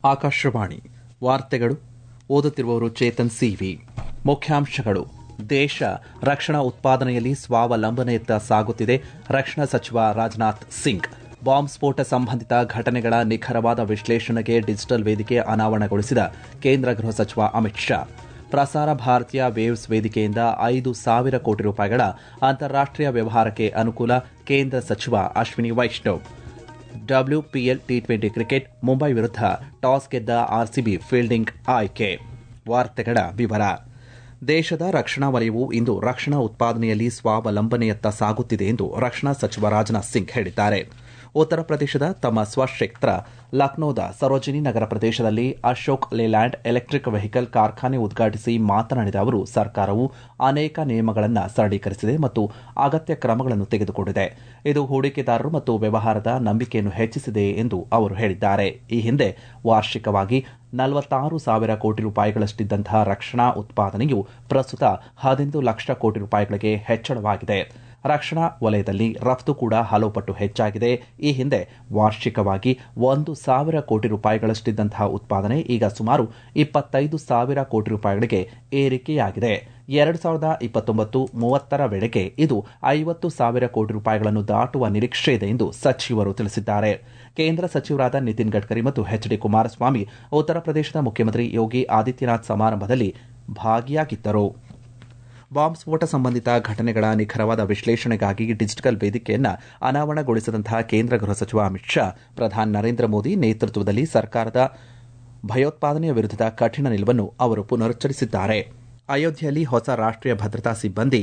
ಆಕಾಶವಾಣಿ ವಾರ್ತೆಗಳು ಓದುತ್ತಿರುವವರು ಚೇತನ್ ಸಿವಿ ಮುಖ್ಯಾಂಶಗಳು ದೇಶ ರಕ್ಷಣಾ ಉತ್ಪಾದನೆಯಲ್ಲಿ ಸ್ವಾವಲಂಬನೆಯತ್ತ ಸಾಗುತ್ತಿದೆ ರಕ್ಷಣಾ ಸಚಿವ ರಾಜನಾಥ್ ಸಿಂಗ್ ಬಾಂಬ್ ಸ್ಫೋಟ ಸಂಬಂಧಿತ ಘಟನೆಗಳ ನಿಖರವಾದ ವಿಶ್ಲೇಷಣೆಗೆ ಡಿಜಿಟಲ್ ವೇದಿಕೆ ಅನಾವರಣಗೊಳಿಸಿದ ಕೇಂದ್ರ ಗೃಹ ಸಚಿವ ಅಮಿತ್ ಶಾ ಪ್ರಸಾರ ಭಾರತೀಯ ವೇವ್ಸ್ ವೇದಿಕೆಯಿಂದ ಐದು ಸಾವಿರ ಕೋಟಿ ರೂಪಾಯಿಗಳ ಅಂತಾರಾಷ್ಟೀಯ ವ್ಯವಹಾರಕ್ಕೆ ಅನುಕೂಲ ಕೇಂದ್ರ ಸಚಿವ Ashwini Vaishnaw WPL T twenty cricket Mumbai ವಿರುದ್ಧ ಟಾಸ್ ಗೆದ್ದ ಆರ್ಸಿಬಿ ಫೀಲ್ಡಿಂಗ್ ಆಯ್ಕೆ ವಾರ್ತೆಗಳ ವಿವರ ದೇಶದ ರಕ್ಷಣಾ ವಲಯವು ಇಂದು ರಕ್ಷಣಾ ಉತ್ಪಾದನೆಯಲ್ಲಿ ಸ್ವಾವಲಂಬನೆಯತ್ತ ಸಾಗುತ್ತಿದೆ ಎಂದು ರಕ್ಷಣಾ ಸಚಿವ ರಾಜನಾಥ್ ಸಿಂಗ್ ಹೇಳಿದ್ದಾರೆ ಉತ್ತರ ಪ್ರದೇಶದ ತಮ್ಮ ಸ್ವಕ್ಷೇತ್ರ ಲಕ್ನೋದ ಸರೋಜಿನಿ ನಗರ ಪ್ರದೇಶದಲ್ಲಿ ಅಶೋಕ್ ಲೇಲ್ಯಾಂಡ್ ಎಲೆಕ್ಟ್ರಿಕ್ ವೆಹಿಕಲ್ ಕಾರ್ಖಾನೆ ಉದ್ಘಾಟಿಸಿ ಮಾತನಾಡಿದ ಅವರು ಸರ್ಕಾರವು ಅನೇಕ ನಿಯಮಗಳನ್ನು ಸರಳೀಕರಿಸಿದೆ ಮತ್ತು ಅಗತ್ಯ ಕ್ರಮಗಳನ್ನು ತೆಗೆದುಕೊಂಡಿದೆ ಇದು ಹೂಡಿಕೆದಾರರು ಮತ್ತು ವ್ಯವಹಾರದ ನಂಬಿಕೆಯನ್ನು ಹೆಚ್ಚಿಸಿದೆ ಎಂದು ಅವರು ಹೇಳಿದ್ದಾರೆ ಈ ಹಿಂದೆ ವಾರ್ಷಿಕವಾಗಿ ನಲವತ್ತಾರು ಸಾವಿರ ಕೋಟಿ ರೂಪಾಯಿಗಳಷ್ಟಿದ್ದಂತಹ ರಕ್ಷಣಾ ಉತ್ಪಾದನೆಯು ಪ್ರಸ್ತುತ ಹದಿನೈದು ಲಕ್ಷ ಕೋಟಿ ರೂಪಾಯಿಗಳಿಗೆ ಹೆಚ್ಚಳವಾಗಿದೆ ರಕ್ಷಣಾ ವಲಯದಲ್ಲಿ ರಫ್ತು ಕೂಡ ಹಲವು ಪಟ್ಟು ಹೆಚ್ಚಾಗಿದೆ ಈ ಹಿಂದೆ ವಾರ್ಷಿಕವಾಗಿ ಒಂದು ಸಾವಿರ ಕೋಟಿ ರೂಪಾಯಿಗಳಷ್ಟಿದ್ದಂತಹ ಉತ್ಪಾದನೆ ಈಗ ಸುಮಾರು ಇಪ್ಪತ್ತೈದು ಸಾವಿರ ಕೋಟಿ ರೂಪಾಯಿಗಳಿಗೆ ಏರಿಕೆಯಾಗಿದೆ ಎರಡು ಸಾವಿರದ ಇಪ್ಪತ್ತೊಂಬತ್ತು ಮೂವತ್ತರ ವೇಳೆಗೆ ಇದು ಐವತ್ತು ಸಾವಿರ ಕೋಟಿ ರೂಪಾಯಿಗಳನ್ನು ದಾಟುವ ನಿರೀಕ್ಷೆ ಇದೆ ಎಂದು ಸಚಿವರು ತಿಳಿಸಿದ್ದಾರೆ ಕೇಂದ್ರ ಸಚಿವರಾದ ನಿತಿನ್ ಗಡ್ಕರಿ ಮತ್ತು ಎಚ್ ಡಿ ಕುಮಾರಸ್ವಾಮಿ ಉತ್ತರ ಪ್ರದೇಶದ ಮುಖ್ಯಮಂತ್ರಿ ಯೋಗಿ ಆದಿತ್ಯನಾಥ್ ಸಮಾರಂಭದಲ್ಲಿ ಭಾಗಿಯಾಗಿದ್ದರು ಬಾಂಬ್ ಸ್ಫೋಟ ಸಂಬಂಧಿತ ಘಟನೆಗಳ ನಿಖರವಾದ ವಿಶ್ಲೇಷಣೆಗಾಗಿ ಡಿಜಿಟಲ್ ವೇದಿಕೆಯನ್ನು ಅನಾವರಣಗೊಳಿಸಿದಂತಹ ಕೇಂದ್ರ ಗೃಹ ಸಚಿವ ಅಮಿತ್ ಶಾ ಪ್ರಧಾನಿ ನರೇಂದ್ರ ಮೋದಿ ನೇತೃತ್ವದಲ್ಲಿ ಸರ್ಕಾರದ ಭಯೋತ್ಪಾದನೆಯ ವಿರುದ್ಧದ ಕಠಿಣ ನಿಲುವನ್ನು ಅವರು ಪುನರುಚ್ಚರಿಸಿದ್ದಾರೆ ಅಯೋಧ್ಯೆಯಲ್ಲಿ ಹೊಸ ರಾಷ್ಟೀಯ ಭದ್ರತಾ ಸಿಬ್ಬಂದಿ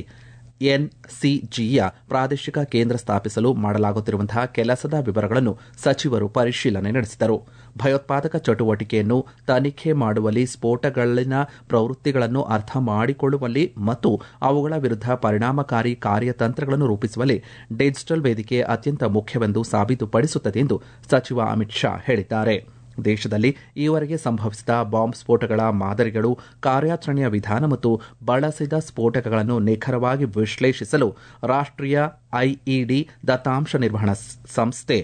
ಎನ್ಸಿಜಿಯ ಪ್ರಾದೇಶಿಕ ಕೇಂದ್ರ ಸ್ಥಾಪಿಸಲು ಮಾಡಲಾಗುತ್ತಿರುವಂತಹ ಕೆಲಸದ ವಿವರಗಳನ್ನು ಸಚಿವರು ಪರಿಶೀಲನೆ ನಡೆಸಿದರು ಭಯೋತ್ಪಾದಕ ಚಟುವಟಿಕೆಯನ್ನು ತನಿಖೆ ಮಾಡುವಲ್ಲಿ ಸ್ಫೋಟಗಳಲ್ಲಿನ ಪ್ರವೃತ್ತಿಗಳನ್ನು ಅರ್ಥ ಮಾಡಿಕೊಳ್ಳುವಲ್ಲಿ ಮತ್ತು ಅವುಗಳ ವಿರುದ್ಧ ಪರಿಣಾಮಕಾರಿ ಕಾರ್ಯತಂತ್ರಗಳನ್ನು ರೂಪಿಸುವಲ್ಲಿ ಡಿಜಿಟಲ್ ವೇದಿಕೆ ಅತ್ಯಂತ ಮುಖ್ಯವೆಂದು ಸಾಬೀತುಪಡಿಸುತ್ತದೆ ಎಂದು ಸಚಿವ ಅಮಿತ್ ಶಾ ಹೇಳಿದ್ದಾರೆ ದೇಶದಲ್ಲಿ ಈವರೆಗೆ ಸಂಭವಿಸಿದ ಬಾಂಬ್ ಸ್ಫೋಟಗಳ ಮಾದರಿಗಳು ಕಾರ್ಯಾಚರಣೆಯ ವಿಧಾನ ಮತ್ತು ಬಳಸಿದ ಸ್ಫೋಟಕಗಳನ್ನು ನಿಖರವಾಗಿ ವಿಶ್ಲೇಷಿಸಲು ರಾಷ್ಟೀಯ ಐಇಡಿ ದತ್ತಾಂಶ ನಿರ್ವಹಣಾ ಸಂಸ್ಥೆ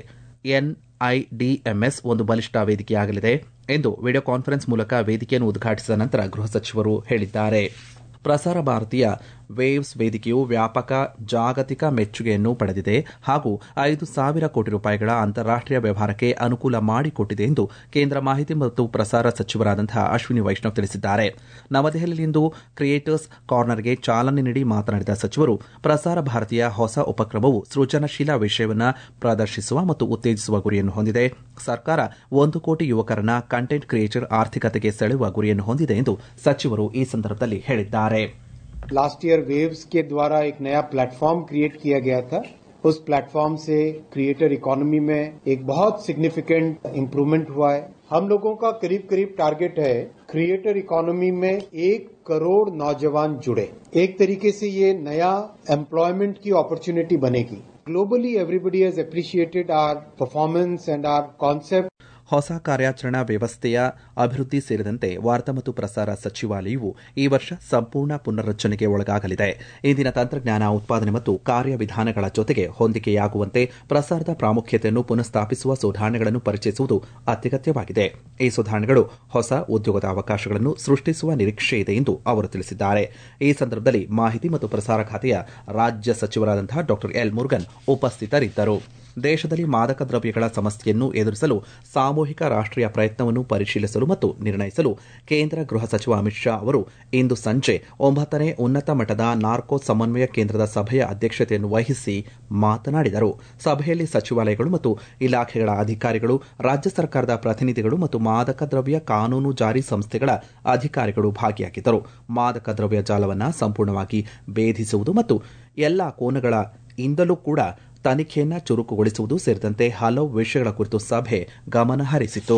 ಎನ್ಐಡಿಎಂಎಸ್ ಒಂದು ಬಲಿಷ್ಠ ವೇದಿಕೆಯಾಗಲಿದೆ ಎಂದು ವಿಡಿಯೋ ಕಾನ್ಫರೆನ್ಸ್ ಮೂಲಕ ವೇದಿಕೆಯನ್ನು ಉದ್ಘಾಟಿಸಿದ ನಂತರ ಗೃಹ ಸಚಿವರು ಹೇಳಿದ್ದಾರೆ ಪ್ರಸಾರ ಭಾರತೀಯ ವೇವ್ಸ್ ವೇದಿಕೆಯು ವ್ಯಾಪಕ ಜಾಗತಿಕ ಮೆಚ್ಚುಗೆಯನ್ನು ಪಡೆದಿದೆ ಹಾಗೂ ಐದು ಸಾವಿರ ಕೋಟಿ ರೂಪಾಯಿಗಳ ಅಂತಾರಾಷ್ಟೀಯ ವ್ಯವಹಾರಕ್ಕೆ ಅನುಕೂಲ ಮಾಡಿಕೊಟ್ಟಿದೆ ಎಂದು ಕೇಂದ್ರ ಮಾಹಿತಿ ಮತ್ತು ಪ್ರಸಾರ ಸಚಿವರಾದಂತಹ ಅಶ್ವಿನಿ ವೈಷ್ಣವ್ ತಿಳಿಸಿದ್ದಾರೆ ನವದೆಹಲಿಯಲ್ಲಿಂದು ಕ್ರಿಯೇಟರ್ಸ್ ಕಾರ್ನರ್ಗೆ ಚಾಲನೆ ನೀಡಿ ಮಾತನಾಡಿದ ಸಚಿವರು ಪ್ರಸಾರ ಭಾರತೀಯ ಹೊಸ ಉಪಕ್ರಮವು ಸೃಜನಶೀಲ ವಿಷಯವನ್ನು ಪ್ರದರ್ಶಿಸುವ ಮತ್ತು ಉತ್ತೇಜಿಸುವ ಗುರಿಯನ್ನು ಹೊಂದಿದೆ ಸರ್ಕಾರ ಒಂದು ಕೋಟಿ ಯುವಕರನ್ನ ಕಂಟೆಂಟ್ ಕ್ರಿಯೇಟರ್ ಆರ್ಥಿಕತೆಗೆ ಸೆಳೆಯುವ ಗುರಿಯನ್ನು ಹೊಂದಿದೆ ಎಂದು ಸಚಿವರು ಈ ಸಂದರ್ಭದಲ್ಲಿ ಹೇಳಿದ್ದಾರೆ लास्ट ईयर वेव्स के द्वारा एक नया प्लेटफॉर्म क्रिएट किया गया था उस प्लेटफॉर्म से क्रिएटर इकोनॉमी में एक बहुत सिग्निफिकेंट इम्प्रूवमेंट हुआ है हम लोगों का करीब करीब टारगेट है क्रिएटर इकोनॉमी में एक करोड़ नौजवान जुड़े एक तरीके से ये नया एम्प्लॉयमेंट की अपॉर्चुनिटी बनेगी globally everybody has appreciated our performance and our concept ಹೊಸ ಕಾರ್ಯಾಚರಣಾ ವ್ಯವಸ್ಥೆಯ ಅಭಿವೃದ್ಧಿ ಸೇರಿದಂತೆ ವಾರ್ತಾ ಮತ್ತು ಪ್ರಸಾರ ಸಚಿವಾಲಯವು ಈ ವರ್ಷ ಸಂಪೂರ್ಣ ಪುನರ್ರಚನೆಗೆ ಒಳಗಾಗಲಿದೆ ಇಂದಿನ ತಂತ್ರಜ್ಞಾನ ಉತ್ಪಾದನೆ ಮತ್ತು ಕಾರ್ಯವಿಧಾನಗಳ ಜೊತೆಗೆ ಹೊಂದಿಕೆಯಾಗುವಂತೆ ಪ್ರಸಾರದ ಪ್ರಾಮುಖ್ಯತೆಯನ್ನು ಪುನಃಸ್ಥಾಪಿಸುವ ಸುಧಾರಣೆಗಳನ್ನು ಪರಿಚಯಿಸುವುದು ಅತ್ಯಗತ್ಯವಾಗಿದೆ ಈ ಸುಧಾರಣೆಗಳು ಹೊಸ ಉದ್ಯೋಗದ ಅವಕಾಶಗಳನ್ನು ಸೃಷ್ಟಿಸುವ ನಿರೀಕ್ಷೆ ಇದೆ ಎಂದು ಅವರು ತಿಳಿಸಿದ್ದಾರೆ ಈ ಸಂದರ್ಭದಲ್ಲಿ ಮಾಹಿತಿ ಮತ್ತು ಪ್ರಸಾರ ಖಾತೆಯ ರಾಜ್ಯ ಸಚಿವರಾದಂತಹ ಡಾ ಎಲ್ ಮುರುಗನ್ ಉಪಸ್ಥಿತರಿದ್ದರು ದೇಶದಲ್ಲಿ ಮಾದಕ ದ್ರವ್ಯಗಳ ಸಮಸ್ಯೆಯನ್ನು ಎದುರಿಸಲು ಸಾಮೂಹಿಕ ರಾಷ್ಟೀಯ ಪ್ರಯತ್ನವನ್ನು ಪರಿಶೀಲಿಸಲು ಮತ್ತು ನಿರ್ಣಯಿಸಲು ಕೇಂದ್ರ ಗೃಹ ಸಚಿವ ಅಮಿತ್ ಶಾ ಅವರು ಇಂದು ಸಂಜೆ ಒಂಬತ್ತನೇ ಉನ್ನತ ಮಟ್ಟದ ನಾರ್ಕೋ ಸಮನ್ವಯ ಕೇಂದ್ರದ ಸಭೆಯ ಅಧ್ಯಕ್ಷತೆಯನ್ನು ವಹಿಸಿ ಮಾತನಾಡಿದರು ಸಭೆಯಲ್ಲಿ ಸಚಿವಾಲಯಗಳು ಮತ್ತು ಇಲಾಖೆಗಳ ಅಧಿಕಾರಿಗಳು ರಾಜ್ಯ ಸರ್ಕಾರದ ಪ್ರತಿನಿಧಿಗಳು ಮತ್ತು ಮಾದಕ ದ್ರವ್ಯ ಕಾನೂನು ಜಾರಿ ಸಂಸ್ಥೆಗಳ ಅಧಿಕಾರಿಗಳು ಭಾಗಿಯಾಗಿದ್ದರು ಮಾದಕ ದ್ರವ್ಯ ಜಾಲವನ್ನು ಸಂಪೂರ್ಣವಾಗಿ ಭೇದಿಸುವುದು ಮತ್ತು ಎಲ್ಲಾ ಕೋನಗಳ ಇಂದಲೂ ಕೂಡ ತನಿಖೆಯನ್ನು ಚುರುಕುಗೊಳಿಸುವುದು ಸೇರಿದಂತೆ ಹಲವು ವಿಷಯಗಳ ಕುರಿತು ಸಭೆ ಗಮನ ಹರಿಸಿತು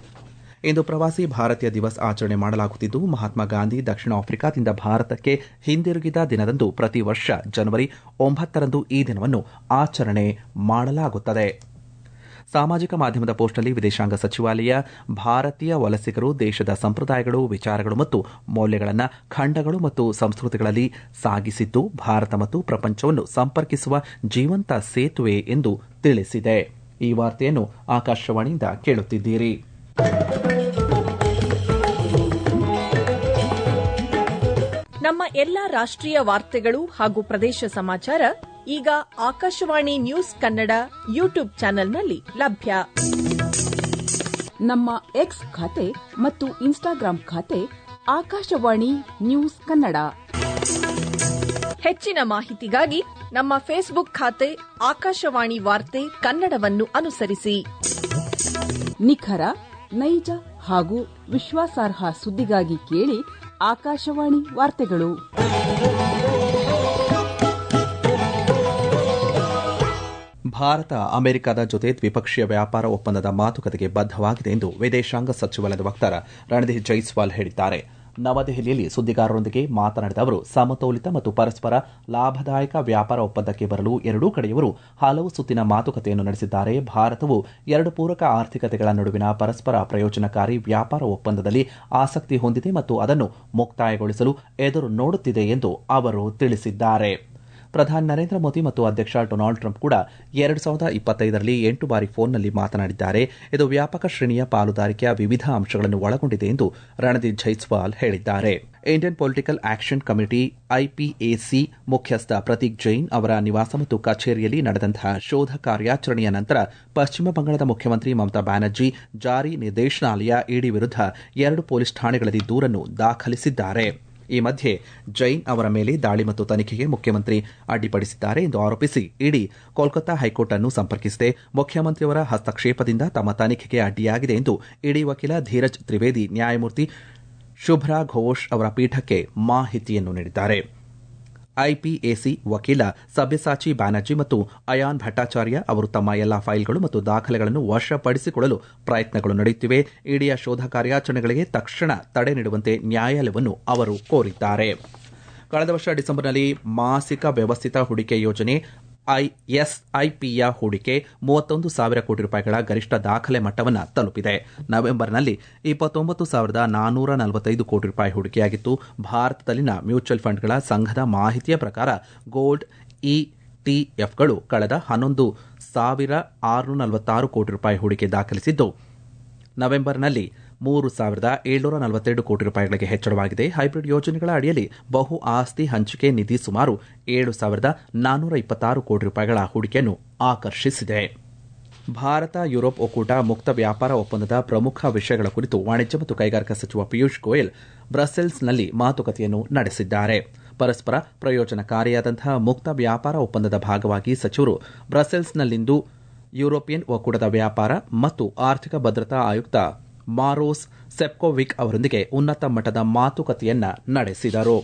ಇಂದು ಪ್ರವಾಸಿ ಭಾರತೀಯ ದಿವಸ್ ಆಚರಣೆ ಮಾಡಲಾಗುತ್ತಿದ್ದು ಮಹಾತ್ಮ ಗಾಂಧಿ ದಕ್ಷಿಣ ಆಫ್ರಿಕಾದಿಂದ ಭಾರತಕ್ಕೆ ಹಿಂದಿರುಗಿದ ದಿನದಂದು ಪ್ರತಿ ವರ್ಷ ಜನವರಿ ಒಂಬತ್ತರಂದು ಈ ದಿನವನ್ನು ಆಚರಣೆ ಮಾಡಲಾಗುತ್ತದೆ ಸಾಮಾಜಿಕ ಮಾಧ್ಯಮದ ಪೋಸ್ಟ್ನಲ್ಲಿ ವಿದೇಶಾಂಗ ಸಚಿವಾಲಯ ಭಾರತೀಯ ವಲಸಿಗರು ದೇಶದ ಸಂಪ್ರದಾಯಗಳು ವಿಚಾರಗಳು ಮತ್ತು ಮೌಲ್ಯಗಳನ್ನು ಖಂಡಗಳು ಮತ್ತು ಸಂಸ್ಕೃತಿಗಳಲ್ಲಿ ಸಾಗಿಸಿದ್ದು ಭಾರತ ಮತ್ತು ಪ್ರಪಂಚವನ್ನು ಸಂಪರ್ಕಿಸುವ ಜೀವಂತ ಸೇತುವೆ ಎಂದು ತಿಳಿಸಿದೆ ಈ ವಾರ್ತೆಯನ್ನು ಆಕಾಶವಾಣಿಯಿಂದ ಕೇಳುತ್ತಿದ್ದೀರಿ ನಮ್ಮ ಎಲ್ಲಾ ರಾಷ್ಟ್ರೀಯ ವಾರ್ತೆಗಳು ಹಾಗೂ ಪ್ರದೇಶ ಸಮಾಚಾರ ಈಗ ಆಕಾಶವಾಣಿ ನ್ಯೂಸ್ ಕನ್ನಡ ಯೂಟ್ಯೂಬ್ ಚಾನೆಲ್ನಲ್ಲಿ ಲಭ್ಯ ನಮ್ಮ ಎಕ್ಸ್ ಖಾತೆ ಮತ್ತು ಇನ್ಸ್ಟಾಗ್ರಾಂ ಖಾತೆ ಆಕಾಶವಾಣಿ ನ್ಯೂಸ್ ಕನ್ನಡ ಹೆಚ್ಚಿನ ಮಾಹಿತಿಗಾಗಿ ನಮ್ಮ ಫೇಸ್ಬುಕ್ ಖಾತೆ ಆಕಾಶವಾಣಿ ವಾರ್ತೆ ಕನ್ನಡವನ್ನು ಅನುಸರಿಸಿ ನಿಖರ ನೈಜ ಹಾಗೂ ವಿಶ್ವಾಸಾರ್ಹ ಸುದ್ದಿಗಾಗಿ ಕೇಳಿ ಆಕಾಶವಾಣಿ ವಾರ್ತೆಗಳು ಭಾರತ ಅಮೆರಿಕದ ಜೊತೆ ದ್ವಿಪಕ್ಷೀಯ ವ್ಯಾಪಾರ ಒಪ್ಪಂದದ ಮಾತುಕತೆಗೆ ಬದ್ದವಾಗಿದೆ ಎಂದು ವಿದೇಶಾಂಗ ಸಚಿವಾಲಯದ ವಕ್ತಾರ ರಣದೀಪ್ ಜೈಸ್ವಾಲ್ ಹೇಳಿದ್ದಾರೆ ನವದೆಹಲಿಯಲ್ಲಿ ಸುದ್ದಿಗಾರರೊಂದಿಗೆ ಮಾತನಾಡಿದ ಅವರು ಸಮತೋಲಿತ ಮತ್ತು ಪರಸ್ಪರ ಲಾಭದಾಯಕ ವ್ಯಾಪಾರ ಒಪ್ಪಂದಕ್ಕೆ ಬರಲು ಎರಡೂ ಕಡೆಯವರು ಹಲವು ಸುತ್ತಿನ ಮಾತುಕತೆಯನ್ನು ನಡೆಸಿದ್ದಾರೆ ಭಾರತವು ಎರಡು ಪೂರಕ ಆರ್ಥಿಕತೆಗಳ ನಡುವಿನ ಪರಸ್ಪರ ಪ್ರಯೋಜನಕಾರಿ ವ್ಯಾಪಾರ ಒಪ್ಪಂದದಲ್ಲಿ ಆಸಕ್ತಿ ಹೊಂದಿದೆ ಮತ್ತು ಅದನ್ನು ಮುಕ್ತಾಯಗೊಳಿಸಲು ಎದುರು ನೋಡುತ್ತಿದೆ ಎಂದು ಅವರು ತಿಳಿಸಿದ್ದಾರೆ ಪ್ರಧಾನಿ ನರೇಂದ್ರ ಮೋದಿ ಮತ್ತು ಅಧ್ಯಕ್ಷ ಡೊನಾಲ್ಡ್ ಟ್ರಂಪ್ ಕೂಡ ಎರಡು ಸಾವಿರದ ಇಪ್ಪತ್ತೈದರಲ್ಲಿ ಎಂಟು ಬಾರಿ ಫೋನ್ನಲ್ಲಿ ಮಾತನಾಡಿದ್ದಾರೆ ಇದು ವ್ಯಾಪಕ ಶ್ರೇಣಿಯ ಪಾಲುದಾರಿಕೆಯ ವಿವಿಧ ಅಂಶಗಳನ್ನು ಒಳಗೊಂಡಿದೆ ಎಂದು ರಣದೀಪ್ ಜೈಸ್ವಾಲ್ ಹೇಳಿದ್ದಾರೆ Indian Political Action Committee IPAC ಮುಖ್ಯಸ್ಥ ಪ್ರತೀಕ್ ಜೈನ್ ಅವರ ನಿವಾಸ ಮತ್ತು ಕಚೇರಿಯಲ್ಲಿ ನಡೆದಂತಹ ಶೋಧ ಕಾರ್ಯಾಚರಣೆಯ ನಂತರ ಪಶ್ಚಿಮ ಬಂಗಾಳದ ಮುಖ್ಯಮಂತ್ರಿ ಮಮತಾ ಬ್ಯಾನರ್ಜಿ ಜಾರಿ ನಿರ್ದೇಶನಾಲಯ ಇಡಿ ವಿರುದ್ಧ ಎರಡು ಪೊಲೀಸ್ ಠಾಣೆಗಳಲ್ಲಿ ದೂರನ್ನು ದಾಖಲಿಸಿದ್ದಾರೆ ಈ ಮಧ್ಯೆ ಜೈನ್ ಅವರ ಮೇಲೆ ದಾಳಿ ಮತ್ತು ತನಿಖೆಗೆ ಮುಖ್ಯಮಂತ್ರಿ ಅಡ್ಡಿಪಡಿಸಿದ್ದಾರೆ ಎಂದು ಆರೋಪಿಸಿ ಇಡಿ ಕೋಲ್ಕತ್ತಾ ಹೈಕೋರ್ಟ್ ಅನ್ನು ಸಂಪರ್ಕಿಸಿದೆ ಮುಖ್ಯಮಂತ್ರಿಯವರ ಹಸ್ತಕ್ಷೇಪದಿಂದ ತಮ್ಮ ತನಿಖೆಗೆ ಅಡ್ಡಿಯಾಗಿದೆ ಎಂದು ಇಡಿ ವಕೀಲ ಧೀರಜ್ ತ್ರಿವೇದಿ ನ್ಯಾಯಮೂರ್ತಿ ಶುಭ್ರಾ ಘೋಷ್ ಅವರ ಪೀಠಕ್ಕೆ ಮಾಹಿತಿಯನ್ನು ನೀಡಿದ್ದಾರೆ ಐಪಿಎಸಿ ವಕೀಲ ಸಬ್ಯಸಾಚಿ ಬ್ಯಾನರ್ಜಿ ಮತ್ತು ಅಯಾನ್ ಭಟ್ಟಾಚಾರ್ಯ ಅವರು ತಮ್ಮ ಎಲ್ಲಾ ಫೈಲ್ಗಳು ಮತ್ತು ದಾಖಲೆಗಳನ್ನು ವಶಪಡಿಸಿಕೊಳ್ಳಲು ಪ್ರಯತ್ನಗಳು ನಡೆಯುತ್ತಿವೆ ಇಡಿಯ ಶೋಧ ಕಾರ್ಯಾಚರಣೆಗಳಿಗೆ ತಕ್ಷಣ ತಡೆ ನೀಡುವಂತೆ ನ್ಯಾಯಾಲಯವನ್ನು ಅವರು ಕೋರಿದ್ದಾರೆ ಕಳೆದ ವರ್ಷ ಡಿಸೆಂಬರ್ನಲ್ಲಿ ಮಾಸಿಕ ವ್ಯವಸ್ಥಿತ ಹೂಡಿಕೆ ಯೋಜನೆ ಎಸ್ಐಪಿಯ ಹೂಡಿಕೆ ಮೂವತ್ತೊಂದು ಸಾವಿರ ಕೋಟಿ ರೂಪಾಯಿಗಳ ಗರಿಷ್ಠ ದಾಖಲೆ ಮಟ್ಟವನ್ನು ತಲುಪಿದೆ ನವೆಂಬರ್ನಲ್ಲಿ ಇಪ್ಪತ್ತೊಂಬತ್ತು ಸಾವಿರದ ನಾನ್ನೂರ ನಲವತ್ತೈದು ಕೋಟಿ ರೂಪಾಯಿ ಹೂಡಿಕೆಯಾಗಿತ್ತು ಭಾರತದಲ್ಲಿನ ಮ್ಯೂಚುವಲ್ ಫಂಡ್ಗಳ ಸಂಘದ ಮಾಹಿತಿಯ ಪ್ರಕಾರ ಗೋಲ್ಡ್ ಇಟಿಎಫ್ಗಳು ಕಳೆದ ಹನ್ನೊಂದು ಸಾವಿರ ಆರುನೂರ ನಲವತ್ತಾರು ಕೋಟಿ ರೂಪಾಯಿ ಹೂಡಿಕೆ ದಾಖಲಿಸಿದ್ದು ನವೆಂಬರ್ನಲ್ಲಿ ಮೂರು ಸಾವಿರದ ಏಳ್ನೂರ ನಲವತ್ತೆರಡು ಕೋಟಿ ರೂಪಾಯಿಗಳಿಗೆ ಹೆಚ್ಚಳವಾಗಿದೆ ಹೈಬ್ರಿಡ್ ಯೋಜನೆಗಳ ಅಡಿಯಲ್ಲಿ ಬಹು ಆಸ್ತಿ ಹಂಚಿಕೆ ನಿಧಿ ಸುಮಾರು ಏಳು ಸಾವಿರದ ನಾನ್ನೂರ ಇಪ್ಪತ್ತಾರು ಕೋಟಿ ರೂಪಾಯಿಗಳ ಹೂಡಿಕೆಯನ್ನು ಆಕರ್ಷಿಸಿದೆ ಭಾರತ ಯುರೋಪ್ ಒಕ್ಕೂಟ ಮುಕ್ತ ವ್ಯಾಪಾರ ಒಪ್ಪಂದದ ಪ್ರಮುಖ ವಿಷಯಗಳ ಕುರಿತು ವಾಣಿಜ್ಯ ಮತ್ತು ಕೈಗಾರಿಕಾ ಸಚಿವ ಪಿಯೂಷ್ ಗೋಯಲ್ ಬ್ರಸೆಲ್ಸ್ನಲ್ಲಿ ಮಾತುಕತೆಯನ್ನು ನಡೆಸಿದ್ದಾರೆ ಪರಸ್ಪರ ಪ್ರಯೋಜನಕಾರಿಯಾದಂತಹ ಮುಕ್ತ ವ್ಯಾಪಾರ ಒಪ್ಪಂದದ ಭಾಗವಾಗಿ ಸಚಿವರು ಬ್ರಸೆಲ್ಸ್ನಲ್ಲಿಂದು ಯುರೋಪಿಯನ್ ಒಕ್ಕೂಟದ ವ್ಯಾಪಾರ ಮತ್ತು ಆರ್ಥಿಕ ಭದ್ರತಾ ಆಯುಕ್ತ ಮಾರೋಸ್ ಸೆಪ್ಕೋವಿಕ್ ಅವರೊಂದಿಗೆ ಉನ್ನತ ಮಟ್ಟದ ಮಾತುಕತೆಯನ್ನ ನಡೆಸಿದರು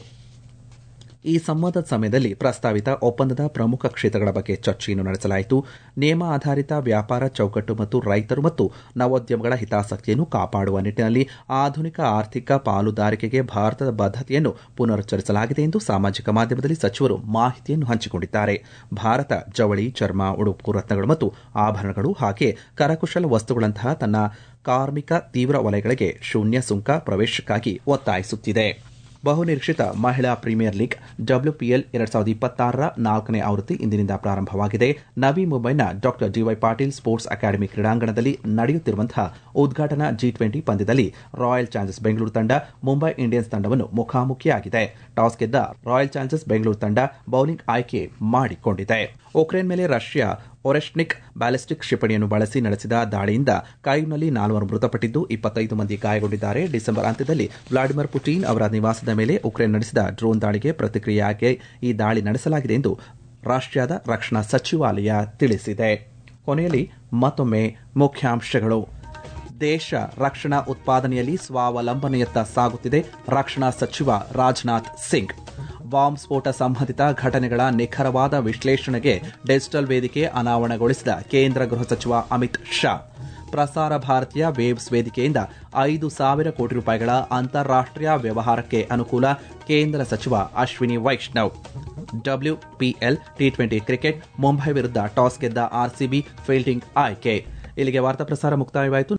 ಈ ಸಂವಾದದ ಸಮಯದಲ್ಲಿ ಪ್ರಸ್ತಾವಿತ ಒಪ್ಪಂದದ ಪ್ರಮುಖ ಕ್ಷೇತ್ರಗಳ ಬಗ್ಗೆ ಚರ್ಚೆಯನ್ನು ನಡೆಸಲಾಯಿತು ನಿಯಮ ಆಧಾರಿತ ವ್ಯಾಪಾರ ಚೌಕಟ್ಟು ಮತ್ತು ರೈತರು ಮತ್ತು ನವೋದ್ಯಮಗಳ ಹಿತಾಸಕ್ತಿಯನ್ನು ಕಾಪಾಡುವ ನಿಟ್ಟಿನಲ್ಲಿ ಆಧುನಿಕ ಆರ್ಥಿಕ ಪಾಲುದಾರಿಕೆಗೆ ಭಾರತದ ಬದ್ಧತೆಯನ್ನು ಪುನರುಚ್ಚರಿಸಲಾಗಿದೆ ಎಂದು ಸಾಮಾಜಿಕ ಮಾಧ್ಯಮದಲ್ಲಿ ಸಚಿವರು ಮಾಹಿತಿಯನ್ನು ಹಂಚಿಕೊಂಡಿದ್ದಾರೆ ಭಾರತ ಜವಳಿ ಚರ್ಮ ಉಡುಪು ರತ್ನಗಳು ಮತ್ತು ಆಭರಣಗಳು ಹಾಗೆ ಕರಕುಶಲ ವಸ್ತುಗಳಂತಹ ತನ್ನ ಕಾರ್ಮಿಕ ತೀವ್ರ ವಲಯಗಳಿಗೆ ಶೂನ್ಯ ಸುಂಕ ಪ್ರವೇಶಕ್ಕಾಗಿ ಒತ್ತಾಯಿಸುತ್ತಿದೆ ಬಹುನಿರೀಕ್ಷಿತ ಮಹಿಳಾ ಪ್ರೀಮಿಯರ್ ಲೀಗ್ ಡಬ್ಲ್ಯೂಪಿಎಲ್ ಎರಡ್ ಸಾವಿರದ ಇಪ್ಪತ್ತಾರರ ನಾಲ್ಕನೇ ಆವೃತ್ತಿ ಇಂದಿನಿಂದ ಪ್ರಾರಂಭವಾಗಿದೆ ನವಿ ಮುಂಬೈನ doctor D Y Patil Sports Academy ಕ್ರೀಡಾಂಗಣದಲ್ಲಿ ನಡೆಯುತ್ತಿರುವಂತಹ ಉದ್ಘಾಟನಾ ಜಿ ಟ್ವೆಂಟಿ ಪಂದ್ಯದಲ್ಲಿ ರಾಯಲ್ ಚಾಲೆಂಜರ್ಸ್ ಬೆಂಗಳೂರು ತಂಡ ಮುಂಬೈ ಇಂಡಿಯನ್ಸ್ ತಂಡವನ್ನು ಮುಖಾಮುಖಿಯಾಗಿದೆ ಟಾಸ್ ಗೆದ್ದ ರಾಯಲ್ ಚಾಲೆಂಜರ್ಸ್ ಬೆಂಗಳೂರು ತಂಡ ಬೌಲಿಂಗ್ ಆಯ್ಕೆ ಮಾಡಿಕೊಂಡಿದೆ ಉಕ್ರೇನ್ ಮೇಲೆ ರಷ್ಯಾ ಒರೆಶ್ನಿಕ್ ಬ್ಯಾಲಿಸ್ಟಿಕ್ ಕ್ಷಿಪಣಿಯನ್ನು ಬಳಸಿ ನಡೆಸಿದ ದಾಳಿಯಿಂದ ಕೈವ್ನಲ್ಲಿ ನಾಲ್ವರು ಮೃತಪಟ್ಟಿದ್ದು ಇಪ್ಪತ್ತೈದು ಮಂದಿ ಗಾಯಗೊಂಡಿದ್ದಾರೆ ಡಿಸೆಂಬರ್ ಅಂತ್ಯದಲ್ಲಿ ವ್ಲಾಡಿಮಿರ್ ಪುಟಿನ್ ಅವರ ನಿವಾಸದ ಮೇಲೆ ಉಕ್ರೇನ್ ನಡೆಸಿದ ಡ್ರೋನ್ ದಾಳಿಗೆ ಪ್ರತಿಕ್ರಿಯೆಯಾಗಿ ಈ ದಾಳಿ ನಡೆಸಲಾಗಿದೆ ಎಂದು ರಷ್ಯಾದ ರಕ್ಷಣಾ ಸಚಿವಾಲಯ ತಿಳಿಸಿದೆ ಕೊನೆಯಲ್ಲಿ ಮತ್ತೊಮ್ಮೆ ಮುಖ್ಯಾಂಶಗಳು ದೇಶ ರಕ್ಷಣಾ ಉತ್ಪಾದನೆಯಲ್ಲಿ ಸ್ವಾವಲಂಬನೆಯತ್ತ ಸಾಗುತ್ತಿದೆ ರಕ್ಷಣಾ ಸಚಿವ ರಾಜನಾಥ್ ಸಿಂಗ್ ಬಾಂಬ್ ಸ್ಫೋಟ ಸಂಬಂಧಿತ ಘಟನೆಗಳ ನಿಖರವಾದ ವಿಶ್ಲೇಷಣೆಗೆ ಡಿಜಿಟಲ್ ವೇದಿಕೆ ಅನಾವರಣಗೊಳಿಸಿದ ಕೇಂದ್ರ ಗೃಹ ಸಚಿವ ಅಮಿತ್ ಶಾ ಪ್ರಸಾರ ಭಾರತೀಯ ವೇವ್ಸ್ ವೇದಿಕೆಯಿಂದ ಐದು ಸಾವಿರ ಕೋಟಿ ರೂಪಾಯಿಗಳ ಅಂತಾರಾಷ್ಟೀಯ ವ್ಯವಹಾರಕ್ಕೆ ಅನುಕೂಲ ಕೇಂದ್ರ ಸಚಿವ Ashwini Vaishnaw WPL T twenty cricket Mumbai ವಿರುದ್ಧ ಟಾಸ್ ಗೆದ್ದ ಆರ್ಸಿಬಿ ಫೀಲ್ಡಿಂಗ್ ಆಯ್ಕೆ ಇಲ್ಲಿಗೆ ವಾರ್ತಾ ಪ್ರಸಾರ ಮುಕ್ತಾಯವಾಯಿತು